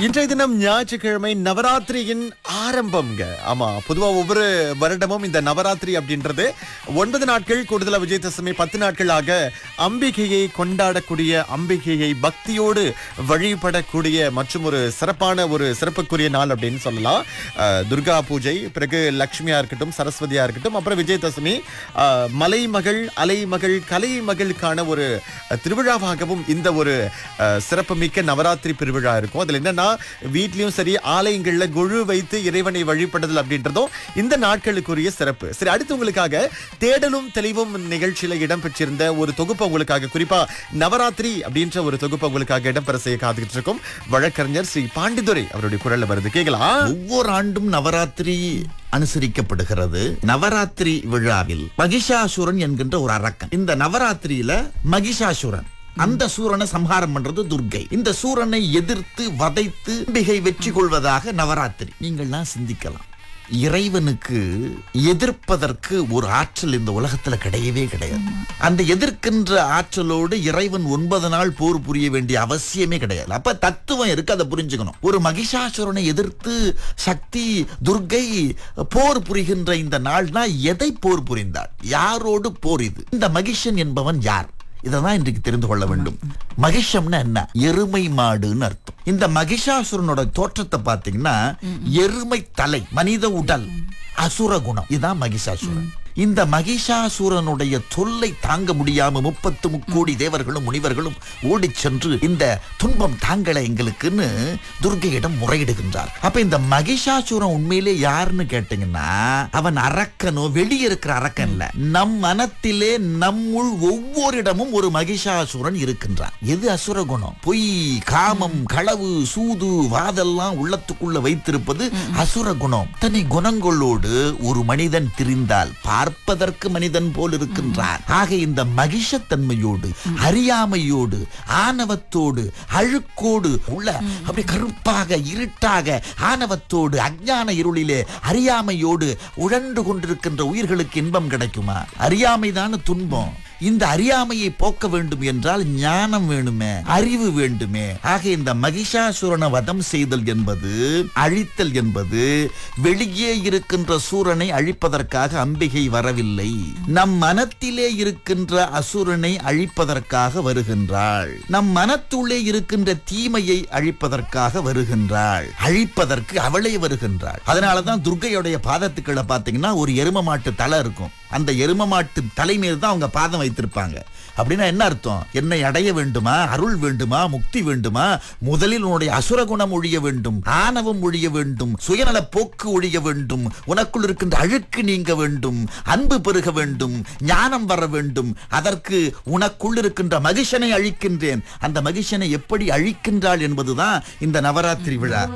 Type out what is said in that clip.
இன்றைய தினம் ஞாயிற்றுக்கிழமை நவராத்திரியின் ஆரம்பம்ங்க ஆமா பொதுவா ஒவ்வொரு வருடமும் இந்த நவராத்திரி அப்படின்றது ஒன்பது நாட்கள் கூடுதலா விஜயதசமி பத்து நாட்களாக அம்பிகையை கொண்டாடக்கூடிய அம்பிகையை பக்தியோடு வழிபடக்கூடிய மற்றும் ஒரு சிறப்பான ஒரு சிறப்புக்குரிய நாள் அப்படின்னு சொல்லலாம் அஹ், துர்கா பூஜை பிறகு லக்ஷ்மியா இருக்கட்டும் சரஸ்வதியா இருக்கட்டும் அப்புறம் விஜயதசமி அஹ், மலைமகள் அலைமகள் கலைமகளுக்கான ஒரு அஹ், திருவிழாவாகவும் இந்த ஒரு அஹ், சிறப்புமிக்க நவராத்திரி பெருவிழா இருக்கும் அதுல என்னன்னா வீட்லயும் சரி ஆலயங்கள்ல குழு வைத்து இறைவனை வழிபடுதல் அப்படின்றதும் இந்த நாட்களுக்குரிய சிறப்பு சரி அடுத்து உங்களுக்காக தேடலும் தெளிவும் நிகழ்ச்சியில இடம்பெற்றிருந்த ஒரு தொகுப்பு உங்களுக்காக குறிப்பா நவராத்திரி அப்படின்ற ஒரு தொகுப்பு உங்களுக்காக இடம்பெற செய்ய காத்துக்கிட்டு இருக்கும் வழக்கறிஞர் ஸ்ரீ பாண்டிதுரை அவருடைய குரல்ல வருது கேக்கலாம் ஒவ்வொரு ஆண்டும் நவராத்திரி அனுசரிக்கப்படுகிறது நவராத்திரி விழாவில் மகிஷாசுரன் என்கின்ற ஒரு அரக்கன் இந்த நவராத்திரியில மகிஷாசுரன் அந்த சூரனை சம்ஹாரம் பண்றது துர்க்கை இந்த சூரனை எதிர்த்து வதைத்து அம்பிகை வெற்றி கொள்வதாக நவராத்திரி நீங்கள்லாம் சிந்திக்கலாம் இறைவனுக்கு எதிர்ப்பதற்கு ஒரு ஆற்றல் இந்த உலகத்துல கிடையவே கிடையாது அந்த எதிர்க்கின்ற ஆற்றலோடு இறைவன் ஒன்பது நாள் போர் புரிய வேண்டிய அவசியமே கிடையாது அப்ப தத்துவம் இருக்கு அதை புரிஞ்சுக்கணும் ஒரு மகிஷாசுரனை எதிர்த்து சக்தி துர்க்கை போர் புரிகின்ற இந்த நாள்னா எதை போர் புரிந்தாள் யாரோடு போர் இது இந்த மகிஷன் என்பவன் யார் இததான் இன்றைக்கு தெரிந்து கொள்ள வேண்டும் மகிஷம்னா என்ன எருமை மாடுன்னு அர்த்தம் இந்த மகிஷாசுரனோட தோற்றத்தை பாத்தீங்கன்னா எருமை தலை மனித உடல் அசுர குணம் இதான் மகிஷாசுரன் இந்த மகிஷாசுரனுடைய தொல்லை தாங்க முடியாம முப்பத்து முக்கோடி தேவர்களும் முனிவர்களும் ஓடிச் சென்று இந்த துன்பம் தாங்கள எங்களுக்குன்னு துர்க்கையிடம் முறையிடுகின்றார் அப்ப இந்த மகிஷாசுரன் உண்மையிலே யாருன்னு கேட்டீங்கன்னா அவன் அரக்கனோ வெளியே இருக்கிற அரக்கன் இல்ல நம் மனத்திலே நம்முள் ஒவ்வொரு இடமும் ஒரு மகிஷாசுரன் இருக்கின்றான் எது அசுர குணம் பொய் காமம் களவு சூது வாதெல்லாம் உள்ளத்துக்குள்ள வைத்திருப்பது அசுர குணம் தனி குணங்களோடு ஒரு மனிதன் திரிந்தால் பார்ப்பதற்கு மனிதன் போல் இருக்கின்றான் ஆக இந்த மகிஷத்தன்மையோடு அறியாமையோடு ஆணவத்தோடு அழுக்கோடு உள்ள அப்படி கருப்பாக இருட்டாக ஆணவத்தோடு அஞ்ஞான இருளிலே அறியாமையோடு உழன்று கொண்டிருக்கின்ற உயிர்களுக்கு இன்பம் கிடைக்குமா அறியாமைதான துன்பம் இந்த அறியாமையை போக்க வேண்டும் என்றால் ஞானம் வேணுமே அறிவு வேண்டுமே ஆக இந்த மகிஷாசுரனை வதம் செய்தல் என்பது அழித்தல் என்பது வெளியே இருக்கின்ற சூரனை அழிப்பதற்காக அம்பிகை வரவில்லை நம் மனத்திலே இருக்கின்ற அசுரனை அழிப்பதற்காக வருகின்றாள் நம் மனத்துள்ளே இருக்கின்ற தீமையை அழிப்பதற்காக வருகின்றாள் அழிப்பதற்கு அவளே வருகின்றாள் அதனாலதான் துர்க்கையுடைய பாதத்துக்களை பார்த்தீங்கன்னா ஒரு எரும மாட்டு தலை இருக்கும் அந்த எரும மாட்டு தலை மீது தான் அவங்க பாதம் வைத்திருப்பாங்க அப்படின்னா என்ன அர்த்தம் என்னை அடைய வேண்டுமா அருள் வேண்டுமா முக்தி வேண்டுமா முதலில் உன்னுடைய அசுர குணம் ஒழிய வேண்டும் ஆணவம் ஒழிய வேண்டும் சுயநல போக்கு ஒழிய வேண்டும் உனக்குள் இருக்கின்ற அழுக்கு நீங்க வேண்டும் அன்பு பெருக வேண்டும் ஞானம் வர வேண்டும் அதற்கு உனக்குள் இருக்கின்ற மகிஷனை அழிக்கின்றேன் அந்த மகிஷனை எப்படி அழிக்கின்றாள் என்பதுதான் இந்த நவராத்திரி விழா